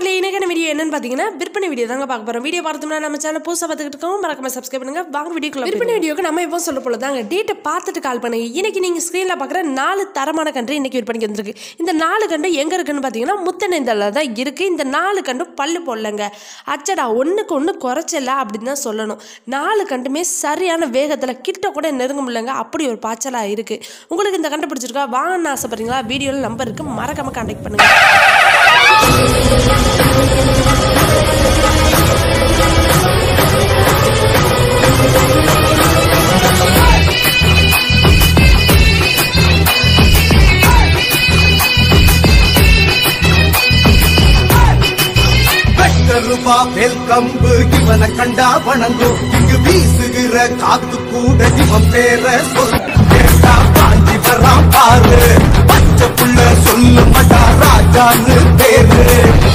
மக்களே இன்னைக்கான வீடியோ என்னன்னு பார்த்தீங்கன்னா விற்பனை வீடியோ தாங்க பார்க்க போகிறோம் வீடியோ பார்த்தோம்னா நம்ம சேனல் புதுசாக பார்த்துக்கிட்டு இருக்கோம் மறக்காம சப்ஸ்கிரைப் பண்ணுங்க வாங்க வீடியோக்குள்ள விற்பனை வீடியோக்கு நம்ம எப்போ சொல்ல போல தாங்க டேட்டை பார்த்துட்டு கால் பண்ணுங்க இன்னைக்கு நீங்கள் ஸ்க்ரீனில் பார்க்குற நாலு தரமான கன்று இன்னைக்கு விற்பனைக்கு வந்திருக்கு இந்த நாலு கண்டு எங்கே இருக்குன்னு பார்த்தீங்கன்னா முத்தனைந்தல தான் இருக்குது இந்த நாலு கண்டு பல்லு போடலங்க அச்சடா ஒன்றுக்கு ஒன்று குறைச்சல அப்படின்னு தான் சொல்லணும் நாலு கண்டுமே சரியான வேகத்தில் கிட்ட கூட நெருங்க முடியலங்க அப்படி ஒரு பாய்ச்சலாக இருக்குது உங்களுக்கு இந்த கண்டு பிடிச்சிருக்கா வாங்கன்னு ஆசைப்படுறீங்களா வீடியோவில் நம்பர் இருக்குது மறக்காம கான்டாக்ட் பண்ணுங்க வெட்டருபா வெல்கம்பு இவனை கண்டா வணங்கும் இங்கு வீசுகிற காத்து கூட இவன் பேர சொல் கேட்டா காஞ்சி வரான் பாரு பச்சை புள்ள சொல்லு மாட்டா ராஜான்னு பேரு